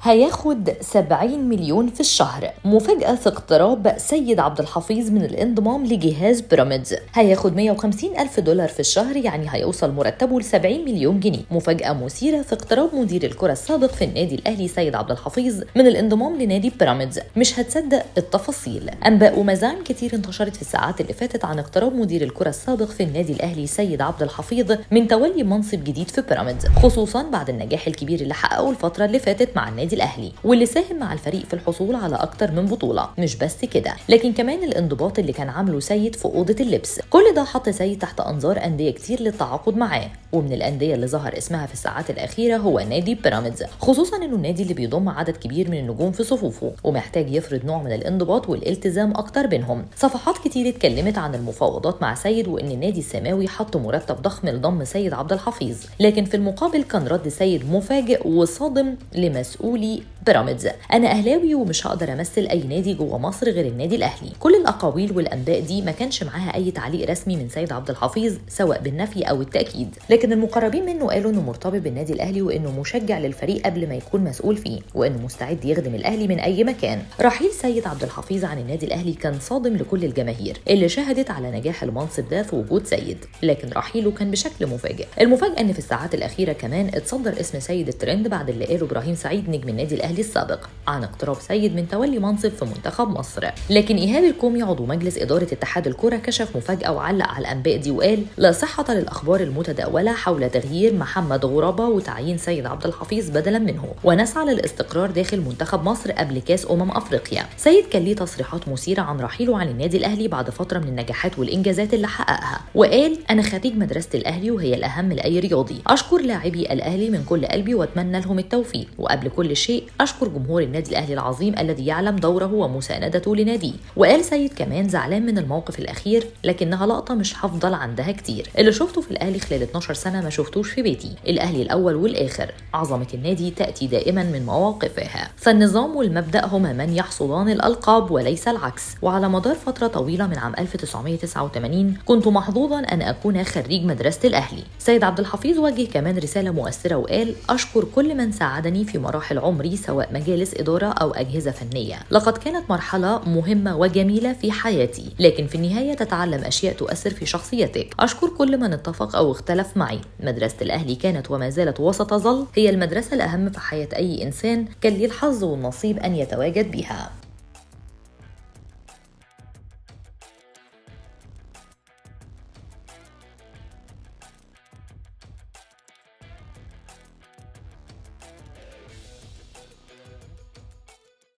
هياخد 70 مليون في الشهر مفاجأة في اقتراب سيد عبد الحفيظ من الانضمام لجهاز بيراميدز هياخد 150 ألف دولار في الشهر يعني هيوصل مرتبه ل 70 مليون جنيه مفاجأة مثيرة في اقتراب مدير الكرة السابق في النادي الأهلي سيد عبد الحفيظ من الانضمام لنادي بيراميدز مش هتصدق التفاصيل أنباء ومزاعم كتير انتشرت في الساعات اللي فاتت عن اقتراب مدير الكرة السابق في النادي الأهلي سيد عبد الحفيظ من تولي منصب جديد في بيراميدز خصوصا بعد النجاح الكبير اللي حققه الفترة اللي فاتت مع النادي الأهلي واللي ساهم مع الفريق في الحصول على أكتر من بطولة مش بس كده لكن كمان الانضباط اللي كان عامله سيد في أوضة اللبس كل ده حط سيد تحت أنظار أندية كتير للتعاقد معاه ومن الأندية اللي ظهر اسمها في الساعات الأخيرة هو نادي بيراميدز خصوصا إنه النادي اللي بيضم عدد كبير من النجوم في صفوفه ومحتاج يفرض نوع من الانضباط والالتزام أكتر بينهم صفحات كتير اتكلمت عن المفاوضات مع سيد وإن النادي السماوي حط مرتب ضخم لضم سيد عبد الحفيظ لكن في المقابل كان رد سيد مفاجئ وصادم لمسؤولي بيراميدز انا اهلاوي ومش هقدر امثل اي نادي جوه مصر غير النادي الاهلي كل الاقاويل والانباء دي ما كانش معاها اي تعليق رسمي من سيد عبد الحفيظ سواء بالنفي او التاكيد لكن المقربين منه قالوا انه مرتبط بالنادي الاهلي وانه مشجع للفريق قبل ما يكون مسؤول فيه وانه مستعد يخدم الاهلي من اي مكان رحيل سيد عبد الحفيظ عن النادي الاهلي كان صادم لكل الجماهير اللي شهدت على نجاح المنصب ده في وجود سيد لكن رحيله كان بشكل مفاجئ المفاجاه ان في الساعات الاخيره كمان اتصدر اسم سيد الترند بعد اللي قاله ابراهيم سعيد نجم النادي الاهلي السابق عن اقتراب سيد من تولي منصب في منتخب مصر لكن ايهاب الكومي عضو مجلس اداره اتحاد الكره كشف مفاجاه وعلق على الانباء دي وقال لا صحه للاخبار المتداوله حول تغيير محمد غرابه وتعيين سيد عبد الحفيظ بدلا منه ونسعى للاستقرار داخل منتخب مصر قبل كاس امم افريقيا سيد كان ليه تصريحات مثيره عن رحيله عن النادي الاهلي بعد فتره من النجاحات والانجازات اللي حققها وقال انا خريج مدرسه الاهلي وهي الاهم لاي رياضي اشكر لاعبي الاهلي من كل قلبي واتمنى لهم التوفيق وقبل كل شيء اشكر جمهور النادي الاهلي العظيم الذي يعلم دوره ومساندته لناديه وقال سيد كمان زعلان من الموقف الاخير لكنها لقطه مش هفضل عندها كتير اللي شفته في الاهلي خلال 12 سنه ما شفتوش في بيتي الاهلي الاول والاخر عظمه النادي تاتي دائما من مواقفها فالنظام والمبدا هما من يحصدان الالقاب وليس العكس وعلى مدار فتره طويله من عام 1989 كنت محظوظا ان اكون خريج مدرسه الاهلي سيد عبد الحفيظ وجه كمان رساله مؤثره وقال اشكر كل من ساعدني في مراحل عمري سواء مجالس اداره او اجهزه فنيه لقد كانت مرحله مهمه وجميله في حياتي لكن في النهايه تتعلم اشياء تؤثر في شخصيتك اشكر كل من اتفق او اختلف معي مدرسه الاهلي كانت وما زالت وستظل هي المدرسه الاهم في حياه اي انسان كان ليه الحظ والنصيب ان يتواجد بها